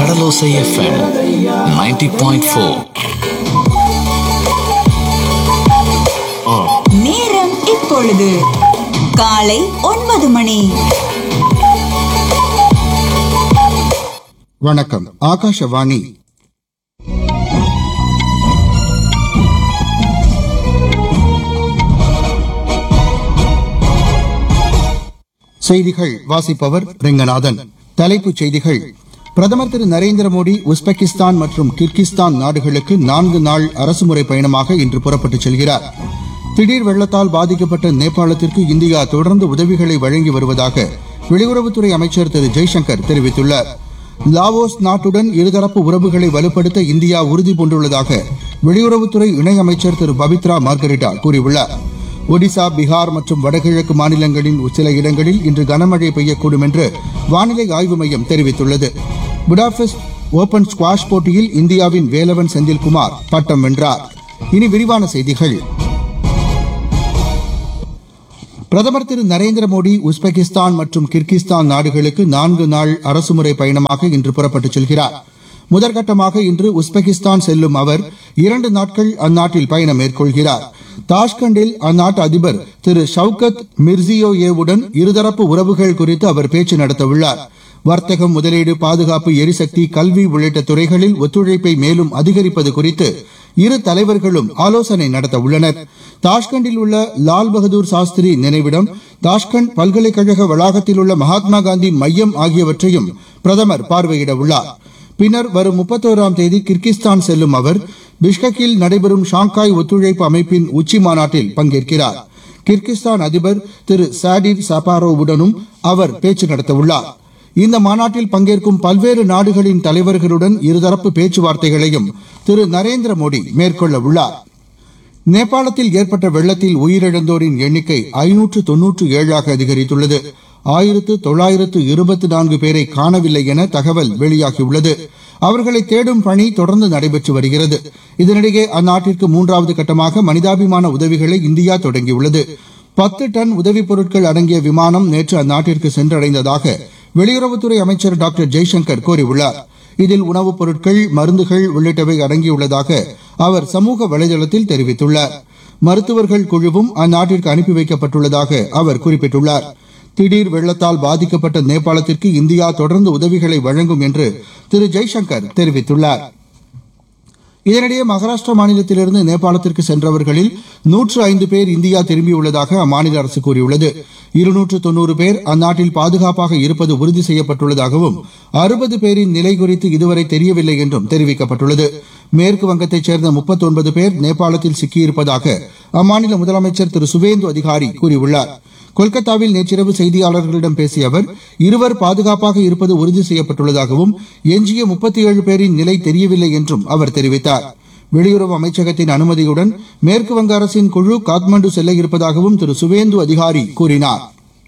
கடலோசை FM 90.4 point four நேரம் இப்பொழுது காலை ஒன்பது மணி வணக்கம் ஆகாஷவாணி செய்திகள் வாசிப்பவர் ரெங்கநாதன் தலைப்புச் செய்திகள் பிரதமர் திரு நரேந்திர மோடி உஸ்பெகிஸ்தான் மற்றும் கிர்கிஸ்தான் நாடுகளுக்கு நான்கு நாள் அரசுமுறை பயணமாக இன்று புறப்பட்டுச் செல்கிறார் திடீர் வெள்ளத்தால் பாதிக்கப்பட்ட நேபாளத்திற்கு இந்தியா தொடர்ந்து உதவிகளை வழங்கி வருவதாக வெளியுறவுத்துறை அமைச்சர் திரு ஜெய்சங்கர் தெரிவித்துள்ளார் லாவோஸ் நாட்டுடன் இருதரப்பு உறவுகளை வலுப்படுத்த இந்தியா உறுதி பூண்டுள்ளதாக வெளியுறவுத்துறை இணையமைச்சர் திரு பபித்ரா மார்கரிட்டா கூறியுள்ளார் ஒடிசா பீகார் மற்றும் வடகிழக்கு மாநிலங்களின் சில இடங்களில் இன்று கனமழை பெய்யக்கூடும் என்று வானிலை ஆய்வு மையம் தெரிவித்துள்ளது புடாபெஸ்ட் ஓபன் ஸ்குவாஷ் போட்டியில் இந்தியாவின் வேலவன் செந்தில்குமார் பட்டம் வென்றார் இனி விரிவான செய்திகள் பிரதமர் திரு நரேந்திர மோடி உஸ்பெகிஸ்தான் மற்றும் கிர்கிஸ்தான் நாடுகளுக்கு நான்கு நாள் அரசுமுறை பயணமாக இன்று புறப்பட்டுச் செல்கிறார் முதற்கட்டமாக இன்று உஸ்பெகிஸ்தான் செல்லும் அவர் இரண்டு நாட்கள் அந்நாட்டில் பயணம் மேற்கொள்கிறார் தாஷ்கண்டில் அந்நாட்டு அதிபர் திரு ஷவுகத் மிர்சியோயேவுடன் இருதரப்பு உறவுகள் குறித்து அவர் பேச்சு நடத்தவுள்ளார் வர்த்தகம் முதலீடு பாதுகாப்பு எரிசக்தி கல்வி உள்ளிட்ட துறைகளில் ஒத்துழைப்பை மேலும் அதிகரிப்பது குறித்து இரு தலைவர்களும் ஆலோசனை நடத்த உள்ளனர் தாஷ்கண்டில் உள்ள லால் பகதூர் சாஸ்திரி நினைவிடம் தாஷ்கண்ட் பல்கலைக்கழக வளாகத்தில் உள்ள மகாத்மா காந்தி மையம் ஆகியவற்றையும் பிரதமர் பார்வையிட உள்ளார் பின்னர் வரும் முப்பத்தோராம் தேதி கிர்கிஸ்தான் செல்லும் அவர் பிஷ்கக்கில் நடைபெறும் ஷாங்காய் ஒத்துழைப்பு அமைப்பின் உச்சி மாநாட்டில் பங்கேற்கிறார் கிர்கிஸ்தான் அதிபர் திரு சாடிர் சபாரோவுடனும் அவர் பேச்சு நடத்தவுள்ளார் இந்த மாநாட்டில் பங்கேற்கும் பல்வேறு நாடுகளின் தலைவர்களுடன் இருதரப்பு பேச்சுவார்த்தைகளையும் திரு நரேந்திர மோடி மேற்கொள்ள உள்ளார் நேபாளத்தில் ஏற்பட்ட வெள்ளத்தில் உயிரிழந்தோரின் எண்ணிக்கை ஐநூற்று தொன்னூற்று ஏழாக அதிகரித்துள்ளது ஆயிரத்து தொள்ளாயிரத்து இருபத்தி நான்கு பேரை காணவில்லை என தகவல் வெளியாகியுள்ளது அவர்களை தேடும் பணி தொடர்ந்து நடைபெற்று வருகிறது இதனிடையே அந்நாட்டிற்கு மூன்றாவது கட்டமாக மனிதாபிமான உதவிகளை இந்தியா தொடங்கியுள்ளது பத்து டன் உதவிப் பொருட்கள் அடங்கிய விமானம் நேற்று அந்நாட்டிற்கு சென்றடைந்ததாக வெளியுறவுத்துறை அமைச்சர் டாக்டர் ஜெய்சங்கர் கூறியுள்ளார் இதில் உணவுப் பொருட்கள் மருந்துகள் உள்ளிட்டவை அடங்கியுள்ளதாக அவர் சமூக வலைதளத்தில் தெரிவித்துள்ளார் மருத்துவர்கள் குழுவும் அந்நாட்டிற்கு அனுப்பி வைக்கப்பட்டுள்ளதாக அவர் குறிப்பிட்டுள்ளார் திடீர் வெள்ளத்தால் பாதிக்கப்பட்ட நேபாளத்திற்கு இந்தியா தொடர்ந்து உதவிகளை வழங்கும் என்று திரு ஜெய்சங்கர் தெரிவித்துள்ளார் இதனிடையே மகாராஷ்டிரா மாநிலத்திலிருந்து நேபாளத்திற்கு சென்றவர்களில் நூற்று ஐந்து பேர் இந்தியா திரும்பியுள்ளதாக அம்மாநில அரசு கூறியுள்ளது இருநூற்று தொன்னூறு பேர் அந்நாட்டில் பாதுகாப்பாக இருப்பது உறுதி செய்யப்பட்டுள்ளதாகவும் அறுபது பேரின் நிலை குறித்து இதுவரை தெரியவில்லை என்றும் தெரிவிக்கப்பட்டுள்ளது மேற்கு வங்கத்தைச் சேர்ந்த முப்பத்தொன்பது பேர் நேபாளத்தில் சிக்கியிருப்பதாக அம்மாநில முதலமைச்சர் திரு சுவேந்து அதிகாரி கூறியுள்ளார் கொல்கத்தாவில் நேற்றிரவு செய்தியாளர்களிடம் பேசிய அவர் இருவர் பாதுகாப்பாக இருப்பது உறுதி செய்யப்பட்டுள்ளதாகவும் எஞ்சிய முப்பத்தி ஏழு பேரின் நிலை தெரியவில்லை என்றும் அவர் தெரிவித்தார் வெளியுறவு அமைச்சகத்தின் அனுமதியுடன் மேற்கு வங்க அரசின் குழு காத்மண்டு செல்ல இருப்பதாகவும் திரு சுவேந்து அதிகாரி கூறினார்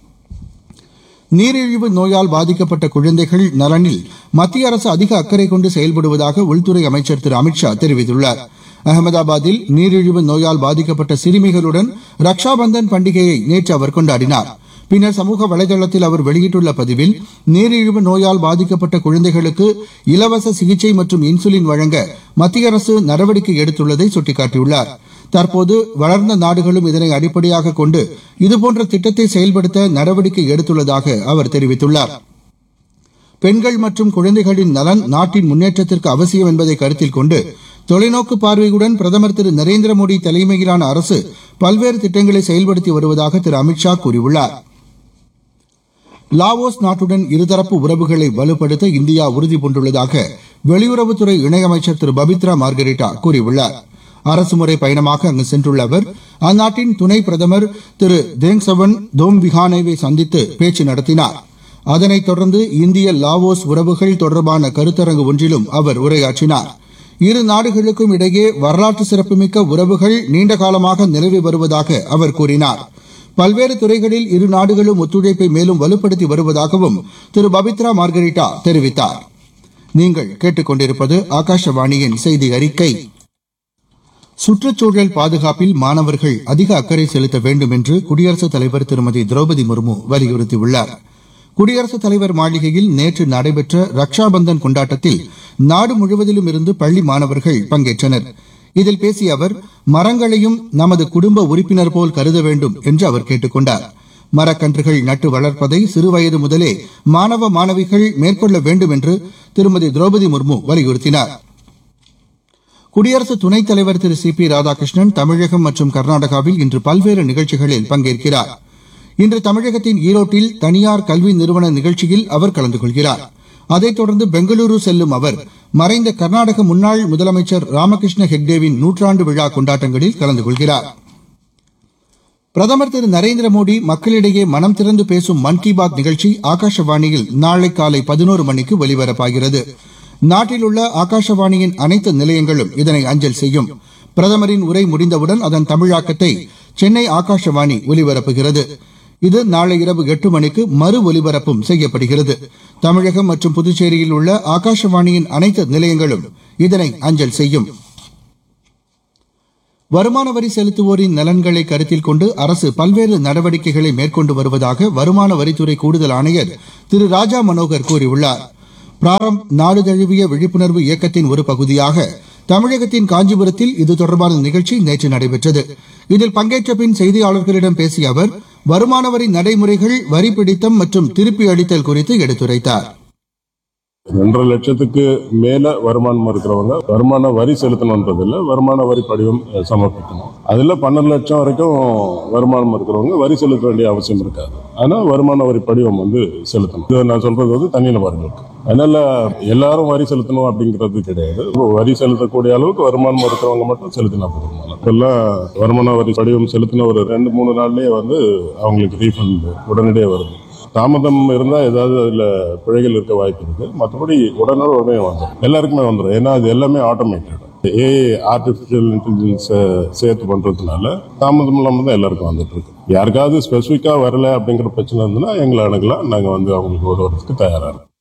நீரிழிவு நோயால் பாதிக்கப்பட்ட குழந்தைகள் நலனில் மத்திய அரசு அதிக அக்கறை கொண்டு செயல்படுவதாக உள்துறை அமைச்சர் திரு அமித்ஷா தெரிவித்துள்ளார் அகமதாபாத்தில் நீரிழிவு நோயால் பாதிக்கப்பட்ட சிறுமிகளுடன் ரக்ஷாபந்தன் பண்டிகையை நேற்று அவர் கொண்டாடினார் பின்னர் சமூக வலைதளத்தில் அவர் வெளியிட்டுள்ள பதிவில் நீரிழிவு நோயால் பாதிக்கப்பட்ட குழந்தைகளுக்கு இலவச சிகிச்சை மற்றும் இன்சுலின் வழங்க மத்திய அரசு நடவடிக்கை எடுத்துள்ளதை சுட்டிக்காட்டியுள்ளார் தற்போது வளர்ந்த நாடுகளும் இதனை அடிப்படையாக கொண்டு இதுபோன்ற திட்டத்தை செயல்படுத்த நடவடிக்கை எடுத்துள்ளதாக அவர் தெரிவித்துள்ளார் பெண்கள் மற்றும் குழந்தைகளின் நலன் நாட்டின் முன்னேற்றத்திற்கு அவசியம் என்பதை கருத்தில் கொண்டு தொலைநோக்கு பார்வையுடன் பிரதமர் திரு நரேந்திர மோடி தலைமையிலான அரசு பல்வேறு திட்டங்களை செயல்படுத்தி வருவதாக திரு அமித்ஷா கூறியுள்ளார் லாவோஸ் நாட்டுடன் இருதரப்பு உறவுகளை வலுப்படுத்த இந்தியா உறுதி பூண்டுள்ளதாக வெளியுறவுத்துறை இணையமைச்சர் திரு பபித்ரா மார்கரிட்டா கூறியுள்ளார் அரசுமுறை பயணமாக அங்கு சென்றுள்ள அவர் அந்நாட்டின் துணை பிரதமர் திரு தேங்சவன் தோம்விஹானேவை சந்தித்து பேச்சு நடத்தினார் அதனைத் தொடர்ந்து இந்திய லாவோஸ் உறவுகள் தொடர்பான கருத்தரங்கு ஒன்றிலும் அவர் உரையாற்றினார் இரு நாடுகளுக்கும் இடையே வரலாற்று சிறப்புமிக்க உறவுகள் நீண்ட காலமாக நிலவி வருவதாக அவர் கூறினார் பல்வேறு துறைகளில் இரு நாடுகளும் ஒத்துழைப்பை மேலும் வலுப்படுத்தி வருவதாகவும் திரு பபித்ரா மார்கரிட்டா தெரிவித்தார் நீங்கள் கேட்டுக்கொண்டிருப்பது ஆகாஷவாணியின் செய்தி அறிக்கை சுற்றுச்சூழல் பாதுகாப்பில் மாணவர்கள் அதிக அக்கறை செலுத்த வேண்டும் என்று குடியரசுத் தலைவர் திருமதி திரௌபதி முர்மு வலியுறுத்தியுள்ளார் குடியரசுத் தலைவர் மாளிகையில் நேற்று நடைபெற்ற ரக்ஷாபந்தன் கொண்டாட்டத்தில் நாடு முழுவதிலும் இருந்து பள்ளி மாணவர்கள் பங்கேற்றனர் இதில் பேசிய அவர் மரங்களையும் நமது குடும்ப உறுப்பினர் போல் கருத வேண்டும் என்று அவர் கேட்டுக் கொண்டார் மரக்கன்றுகள் நட்டு வளர்ப்பதை சிறுவயது முதலே மாணவ மாணவிகள் மேற்கொள்ள வேண்டும் என்று திருமதி திரௌபதி முர்மு வலியுறுத்தினார் குடியரசு துணைத் தலைவர் திரு சி பி ராதாகிருஷ்ணன் தமிழகம் மற்றும் கர்நாடகாவில் இன்று பல்வேறு நிகழ்ச்சிகளில் பங்கேற்கிறார் இன்று தமிழகத்தின் ஈரோட்டில் தனியார் கல்வி நிறுவன நிகழ்ச்சியில் அவர் கலந்து கொள்கிறார் அதைத் தொடர்ந்து பெங்களூரு செல்லும் அவர் மறைந்த கர்நாடக முன்னாள் முதலமைச்சர் ராமகிருஷ்ண ஹெக்டேவின் நூற்றாண்டு விழா கொண்டாட்டங்களில் கலந்து கொள்கிறார் பிரதமர் திரு நரேந்திர மோடி மக்களிடையே மனம் திறந்து பேசும் மன் கி பாத் நிகழ்ச்சி ஆகாஷவாணியில் நாளை காலை பதினோரு மணிக்கு ஒலிபரப்பாகிறது நாட்டில் உள்ள ஆகாஷவாணியின் அனைத்து நிலையங்களும் இதனை அஞ்சல் செய்யும் பிரதமரின் உரை முடிந்தவுடன் அதன் தமிழாக்கத்தை சென்னை ஆகாஷவாணி ஒலிபரப்புகிறது இது நாளை இரவு எட்டு மணிக்கு மறு ஒலிபரப்பும் செய்யப்படுகிறது தமிழகம் மற்றும் புதுச்சேரியில் உள்ள ஆகாஷவாணியின் அனைத்து நிலையங்களும் இதனை அஞ்சல் செய்யும் வருமான வரி செலுத்துவோரின் நலன்களை கருத்தில் கொண்டு அரசு பல்வேறு நடவடிக்கைகளை மேற்கொண்டு வருவதாக வருமான வரித்துறை கூடுதல் ஆணையர் திரு ராஜா மனோகர் கூறியுள்ளார் பிராரம் நாடு தழுவிய விழிப்புணர்வு இயக்கத்தின் ஒரு பகுதியாக தமிழகத்தின் காஞ்சிபுரத்தில் இது தொடர்பான நிகழ்ச்சி நேற்று நடைபெற்றது இதில் பங்கேற்ற பின் செய்தியாளர்களிடம் பேசிய அவர் வருமான வரி நடைமுறைகள் வரி பிடித்தம் மற்றும் திருப்பி அளித்தல் குறித்து எடுத்துரைத்தார் ரெண்டரை லட்சத்துக்கு மேல வருமானம் இருக்கிறவங்க வருமான வரி செலுத்தணுன்றதில்ல வருமான வரி படிவம் அஹ், சமர்ப்பிக்கணும் அதுல பன்னெண்டு லட்சம் வரைக்கும் வருமானம் இருக்கிறவங்க வரி செலுத்த வேண்டிய அவசியம் இருக்காது ஆனா வருமான வரி படிவம் வந்து செலுத்தணும் இது நான் சொல்றது வந்து தனி நபர்களுக்கு அதனால எல்லாரும் வரி செலுத்தணும் அப்படிங்கிறது கிடையாது வரி செலுத்தக்கூடிய அளவுக்கு வருமானம் இருக்கிறவங்க மட்டும் செலுத்தினா போதும் இப்பெல்லாம் வருமான வரி படிவம் செலுத்தின ஒரு ரெண்டு மூணு நாள்லயே வந்து அவங்களுக்கு ரீஃபண்ட் உடனடியாக வருது தாமதம் இருந்தால் ஏதாவது அதில் பிழைகள் இருக்க வாய்ப்பு இருக்கு மற்றபடி உடனே உடனே வந்துடும் எல்லாருக்குமே வந்துடும் ஏன்னா அது எல்லாமே ஆட்டோமேட்டட் ஏ ஆர்டிஃபிஷியல் இன்டெலிஜென்ஸை சேர்த்து பண்ணுறதுனால தாமதம் இல்லாமல் தான் எல்லாருக்கும் வந்துட்டு இருக்கு யாருக்காவது ஸ்பெசிஃபிக்காக வரல அப்படிங்கிற பிரச்சனை இருந்ததுன்னா எங்களை அணுகலாம் நாங்கள் வந்து அவங்களுக்கு உதவுறதுக்கு தயாராக இருக்கோம்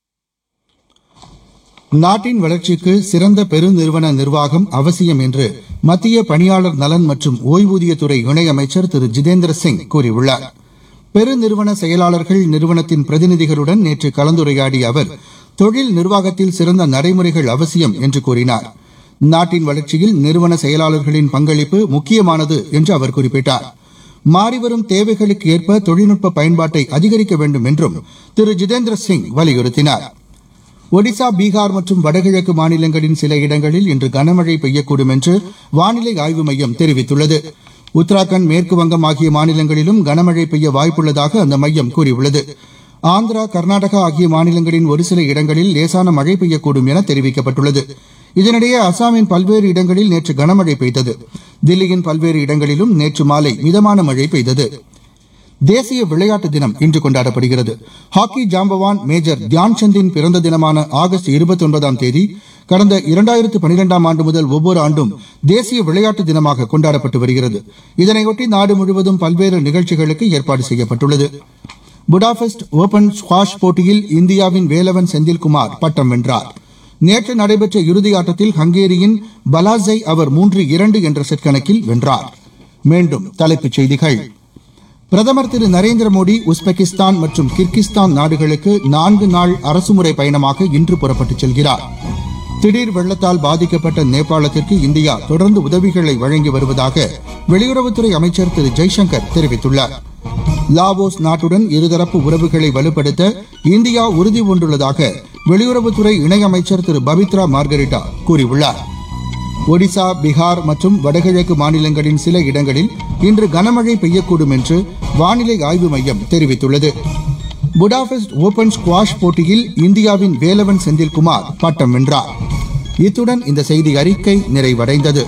நாட்டின் வளர்ச்சிக்கு சிறந்த பெருநிறுவன நிர்வாகம் அவசியம் என்று மத்திய பணியாளர் நலன் மற்றும் ஓய்வூதியத்துறை இணையமைச்சர் திரு ஜிதேந்திர சிங் கூறியுள்ளார் பெருநிறுவன செயலாளர்கள் நிறுவனத்தின் பிரதிநிதிகளுடன் நேற்று கலந்துரையாடிய அவர் தொழில் நிர்வாகத்தில் சிறந்த நடைமுறைகள் அவசியம் என்று கூறினார் நாட்டின் வளர்ச்சியில் நிறுவன செயலாளர்களின் பங்களிப்பு முக்கியமானது என்று அவர் குறிப்பிட்டார் மாறிவரும் தேவைகளுக்கு ஏற்ப தொழில்நுட்ப பயன்பாட்டை அதிகரிக்க வேண்டும் என்றும் திரு ஜிதேந்திர சிங் வலியுறுத்தினார் ஒடிசா பீகார் மற்றும் வடகிழக்கு மாநிலங்களின் சில இடங்களில் இன்று கனமழை பெய்யக்கூடும் என்று வானிலை ஆய்வு மையம் தெரிவித்துள்ளது உத்தராகண்ட் மேற்கு வங்கம் ஆகிய மாநிலங்களிலும் கனமழை பெய்ய வாய்ப்புள்ளதாக அந்த மையம் கூறியுள்ளது ஆந்திரா கர்நாடகா ஆகிய மாநிலங்களின் ஒரு சில இடங்களில் லேசான மழை பெய்யக்கூடும் என தெரிவிக்கப்பட்டுள்ளது இதனிடையே அசாமின் பல்வேறு இடங்களில் நேற்று கனமழை பெய்தது தில்லியின் பல்வேறு இடங்களிலும் நேற்று மாலை மிதமான மழை பெய்தது தேசிய விளையாட்டு தினம் இன்று கொண்டாடப்படுகிறது ஹாக்கி ஜாம்பவான் மேஜர் தியான் சந்தின் பிறந்த தினமான ஆகஸ்ட் இருபத்தி ஒன்பதாம் தேதி கடந்த இரண்டாயிரத்து பனிரெண்டாம் ஆண்டு முதல் ஒவ்வொரு ஆண்டும் தேசிய விளையாட்டு தினமாக கொண்டாடப்பட்டு வருகிறது இதனையொட்டி நாடு முழுவதும் பல்வேறு நிகழ்ச்சிகளுக்கு ஏற்பாடு செய்யப்பட்டுள்ளது புடாபெஸ்ட் ஓபன் ஸ்குவாஷ் போட்டியில் இந்தியாவின் வேலவன் செந்தில்குமார் பட்டம் வென்றார் நேற்று நடைபெற்ற இறுதி ஆட்டத்தில் ஹங்கேரியின் பலாஸை அவர் மூன்று இரண்டு என்ற செட் கணக்கில் வென்றார் மீண்டும் தலைப்புச் செய்திகள் பிரதமர் திரு நரேந்திர மோடி உஸ்பெகிஸ்தான் மற்றும் கிர்கிஸ்தான் நாடுகளுக்கு நான்கு நாள் அரசுமுறை பயணமாக இன்று புறப்பட்டுச் செல்கிறார் திடீர் வெள்ளத்தால் பாதிக்கப்பட்ட நேபாளத்திற்கு இந்தியா தொடர்ந்து உதவிகளை வழங்கி வருவதாக வெளியுறவுத்துறை அமைச்சர் திரு ஜெய்சங்கர் தெரிவித்துள்ளார் லாவோஸ் நாட்டுடன் இருதரப்பு உறவுகளை வலுப்படுத்த இந்தியா உறுதி பூண்டுள்ளதாக வெளியுறவுத்துறை இணையமைச்சர் திரு பபித்ரா மார்கரிட்டா கூறியுள்ளார் ஒடிசா பீகார் மற்றும் வடகிழக்கு மாநிலங்களின் சில இடங்களில் இன்று கனமழை பெய்யக்கூடும் என்று வானிலை ஆய்வு மையம் தெரிவித்துள்ளது புடாபெஸ்ட் ஓபன் ஸ்குவாஷ் போட்டியில் இந்தியாவின் வேலவன் செந்தில்குமார் பட்டம் வென்றார் இத்துடன் இந்த செய்தி அறிக்கை நிறைவடைந்தது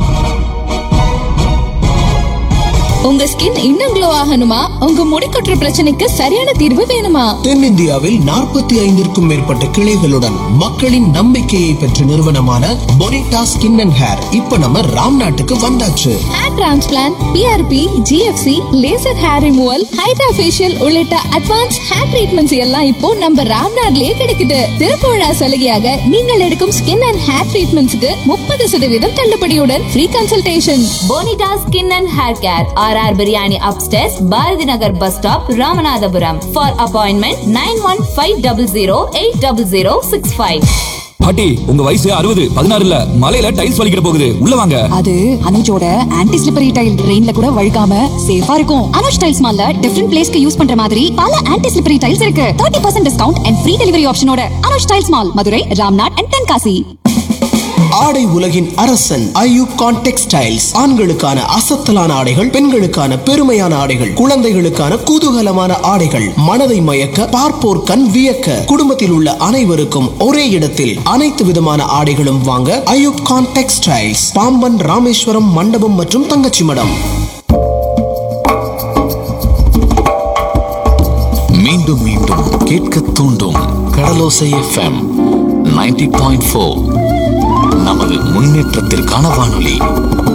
உங்க ஸ்கின் இன்னும் க்ளோ ஆகணுமா உங்க முடி கொட்டுற பிரச்சனைக்கு சரியான தீர்வு வேணுமா தென்னிந்தியாவில் நாற்பத்தி ஐந்திற்கும் மேற்பட்ட கிளைகளுடன் மக்களின் நம்பிக்கையை பெற்ற நிறுவனமான பொனிட்டா ஸ்கின் அண்ட் ஹேர் இப்ப நம்ம ராம் நாட்டுக்கு வந்தாச்சு hair transplant PRP GFC laser hair removal hydra facial உள்ளிட்ட அட்வான்ஸ் ஹேர் ட்ரீட்மெண்ட்ஸ் எல்லாம் இப்போ நம்ம ராம்நாட்லயே கிடைக்குது திருப்புழா சலுகையாக நீங்கள் எடுக்கும் ஸ்கின் அண்ட் ஹேர் ட்ரீட்மெண்ட்ஸ்க்கு முப்பது சதவீதம் தள்ளுபடியுடன் free consultation Bonita skin and hair care R தரார் biryani upstairs Bharathi Nagar bus stop Ramanathapuram for appointment nine one five double zero eight double zero six five பாட்டி உங்க வயசு அறுபது பதினாறு இல்ல மலையில டைல்ஸ் வலிக்கிற போகுது உள்ள வாங்க அது அனுஜோட ஆன்டி ஸ்லிப்பரி டைல் ரெயின்ல கூட வழுக்காம சேஃபா இருக்கும் அனுஜ் டைல்ஸ் மால்ல டிஃபரெண்ட் பிளேஸ்க்கு யூஸ் பண்ற மாதிரி பல ஆன்டி ஸ்லிப்பரி டைல்ஸ் இருக்கு 30% percent discount and free delivery ஆப்ஷனோட Anuj tiles mall Madurai Ramnad and Tenkasi ஆடை உலகின் அரசன் ஐயூப் கான் டெக்ஸ்டைல்ஸ் ஆண்களுக்கான அசத்தலான ஆடைகள் பெண்களுக்கான பெருமையான ஆடைகள் குழந்தைகளுக்கான குதூகலமான ஆடைகள் மனதை மயக்க பார்ப்போர் கண் வியக்க குடும்பத்தில் உள்ள அனைவருக்கும் ஒரே இடத்தில் அனைத்து விதமான ஆடைகளும் வாங்க ஐயூப் கான் டெக்ஸ்டைல்ஸ் பாம்பன் ராமேஸ்வரம் மண்டபம் மற்றும் தங்கச்சி மடம் மீண்டும் மீண்டும் கேட்க தூண்டும் கடலோசை எஃப்எம் 90.4 பாயிண்ட் நமது முன்னேற்றத்திற்கான வானொலி